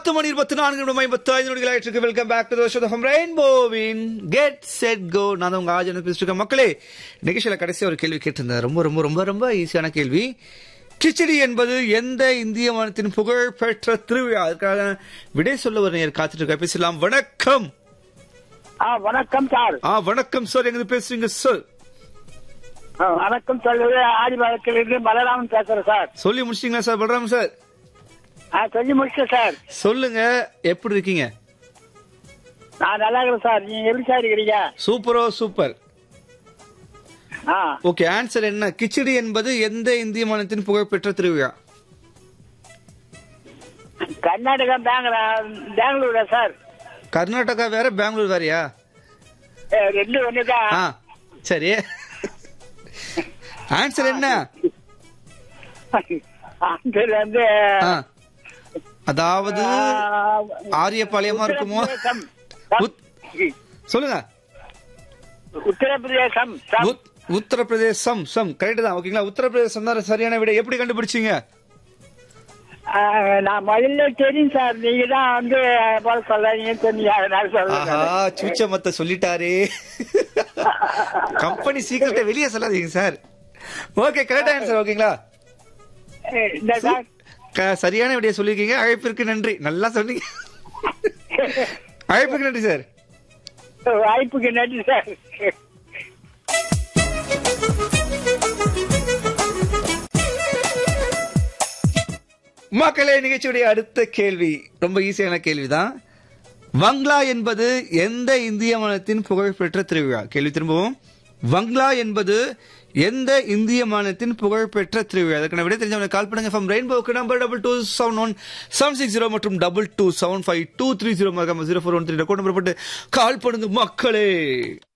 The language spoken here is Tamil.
பத்து மணி இருபத்தி நான்கு நிமிடம் ஐம்பத்தி ஐந்து நொடிகள் ஆயிட்டு வெல்கம் பேக் டு தோஷம் ரெயின்போவின் கெட் செட் கோ நான் தான் உங்க ஆஜன் பேசிட்டு இருக்கேன் மக்களே நிகழ்ச்சியில கடைசி ஒரு கேள்வி கேட்டிருந்தேன் ரொம்ப ரொம்ப ரொம்ப ரொம்ப ஈஸியான கேள்வி கிச்சடி என்பது எந்த இந்திய மாநிலத்தின் புகழ் பெற்ற திருவிழா அதுக்காக விடை சொல்ல ஒரு நேர் காத்துட்டு இருக்க பேசலாம் வணக்கம் ஆ வணக்கம் சார் ஆ வணக்கம் சார் எங்க பேசுறீங்க சார் ஆ, வணக்கம் சொல்லுது ஆடி வழக்கிலிருந்து பலராமன் பேசுறேன் சார் சொல்லி முடிச்சிட்டீங்களா சார் பலராம் சார் ஆ சொல்லி முடிச்சேன் சார் சொல்லுங்க எப்படி இருக்கீங்க நான் நல்லா இருக்கிறேன் சார் நீங்க எப்படி சார் இருக்கிறீங்க சூப்பரோ சூப்பர் ஆ ஓகே ஆன்சர் என்ன கிச்சடி என்பது எந்த இந்திய மாநிலத்தின் புகழ்பெற்ற திருவிழா கர்நாடகா பெங்களூர் பெங்களூரா சார் கர்நாடகா வேற பெங்களூர் வேறயா ஏ, ரெண்டு ஒண்ணுதான் ஆ சரி ஆன்சர் என்ன ஆந்திரில வந்து ஆ. அதாவது ஆரியபாளையமா இருக்குமோ உத்- சொல்லுங்க உத்தரப்பிரதேசம் சார். உத்- உத்தரப்பிரதேசம் சம் கரெக்ட் தான் ஓகேங்களா உத்தரப்பிரதேசம் தான் சரியான விட எப்படி கண்டுபிடிச்சீங்க ஆ, நான் முதல்ல தெரியும் சார் நீங்க தான் வந்து போல சொல்றீங்கன்னு சொன்னீங்க அதனால ஆஹா சொல்லுங்க சூச்சமத்த சொல்லிட்டாரே கம்பெனி சீக்கிரத்தை வெளியே சொல்லாதீங்க சார் ஓகே கரெக்ட் ஆன்சர் ஓகேங்களா இந்த சார் க- சரியான விடைய சொல்லியிருக்கீங்க அழைப்பிற்கு நன்றி நல்லா சொன்னீங்க அழைப்புக்கு நன்றி சார் வாய்ப்புக்கு நன்றி சார் மக்களே நிகழ்ச்சியுடைய அடுத்த கேள்வி ரொம்ப ஈஸியான கேள்விதான் வங்லா என்பது எந்த இந்திய மாநிலத்தின் புகழ்பெற்ற திருவிழா கேள்வி திரும்பவும் வங்லா என்பது எந்த இந்திய மாநிலத்தின் புகழ்பெற்ற திருவிழா அதற்கான விட தெரிஞ்சவங்க கால் பண்ணுங்க ஃப்ரம் ரெயின்போக்கு number double two seven one seven six zero மற்றும் double two seven five two three zero zero four one three code number போட்டு கால் பண்ணுங்க மக்களே